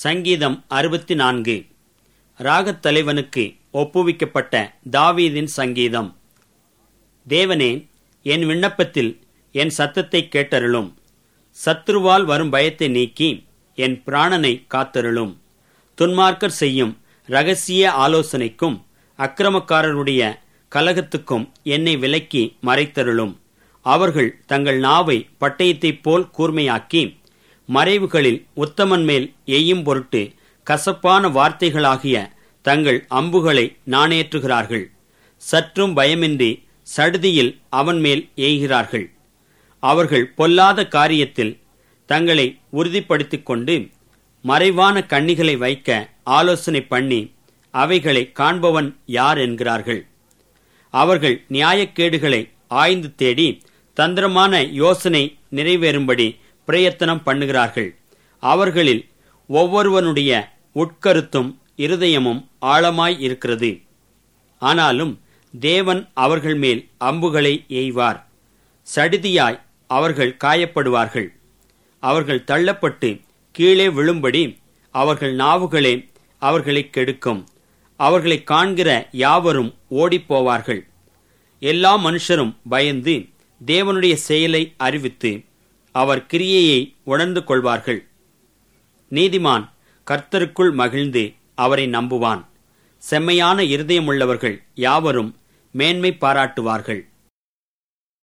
சங்கீதம் அறுபத்தி நான்கு ராகத் தலைவனுக்கு ஒப்புவிக்கப்பட்ட தாவீதின் சங்கீதம் தேவனே என் விண்ணப்பத்தில் என் சத்தத்தை கேட்டருளும் சத்துருவால் வரும் பயத்தை நீக்கி என் பிராணனை காத்தருளும் துன்மார்க்கர் செய்யும் ரகசிய ஆலோசனைக்கும் அக்கிரமக்காரருடைய கலகத்துக்கும் என்னை விலக்கி மறைத்தருளும் அவர்கள் தங்கள் நாவை பட்டயத்தைப் போல் கூர்மையாக்கி மறைவுகளில் உத்தமன் மேல் எய்யும் பொருட்டு கசப்பான வார்த்தைகளாகிய தங்கள் அம்புகளை நாணேற்றுகிறார்கள் சற்றும் பயமின்றி சடுதியில் அவன் மேல் எய்கிறார்கள் அவர்கள் பொல்லாத காரியத்தில் தங்களை உறுதிப்படுத்திக் கொண்டு மறைவான கண்ணிகளை வைக்க ஆலோசனை பண்ணி அவைகளை காண்பவன் யார் என்கிறார்கள் அவர்கள் நியாயக்கேடுகளை ஆய்ந்து தேடி தந்திரமான யோசனை நிறைவேறும்படி பிரயத்தனம் பண்ணுகிறார்கள் அவர்களில் ஒவ்வொருவனுடைய உட்கருத்தும் இருதயமும் ஆழமாய் இருக்கிறது ஆனாலும் தேவன் அவர்கள் மேல் அம்புகளை எய்வார் சடிதியாய் அவர்கள் காயப்படுவார்கள் அவர்கள் தள்ளப்பட்டு கீழே விழும்படி அவர்கள் நாவுகளே அவர்களை கெடுக்கும் அவர்களை காண்கிற யாவரும் ஓடிப்போவார்கள் எல்லா மனுஷரும் பயந்து தேவனுடைய செயலை அறிவித்து அவர் கிரியையை உணர்ந்து கொள்வார்கள் நீதிமான் கர்த்தருக்குள் மகிழ்ந்து அவரை நம்புவான் செம்மையான இருதயமுள்ளவர்கள் யாவரும் மேன்மை பாராட்டுவார்கள்